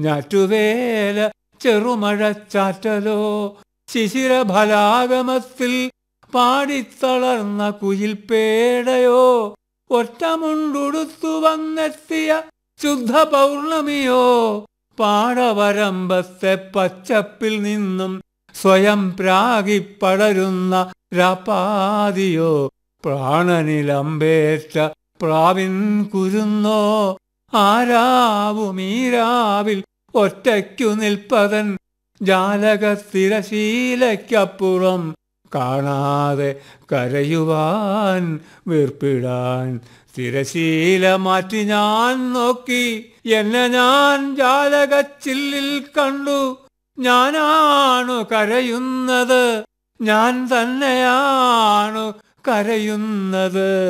ഞാറ്റുവേല ചെറുമഴച്ചാറ്റലോ ശിശിരഫലാഗമത്തിൽ പാടിത്തളർന്ന കുയിൽ പേടയോ ഒറ്റമുണ്ടുടുത്തു വന്നെത്തിയ ശുദ്ധ പൗർണമിയോ പാടവരമ്പത്തെ പച്ചപ്പിൽ നിന്നും സ്വയം പ്രാഗിപ്പടരുന്ന രാപ്പാതിയോ പ്രാണനിലമ്പേറ്റ പ്രാവിൻ കുരുന്നോ ആരാവുമീരാവിൽ ഒറ്റയ്ക്കു നിൽപ്പതൻ ജാലകത്തിരശീലയ്ക്കപ്പുറം കാണാതെ കരയുവാൻ വീർപ്പിടാൻ തിരശീല മാറ്റി ഞാൻ നോക്കി എന്നെ ഞാൻ ജാലകച്ചില്ലിൽ കണ്ടു ഞാനാണു കരയുന്നത് ഞാൻ തന്നെയാണു കരയുന്നത്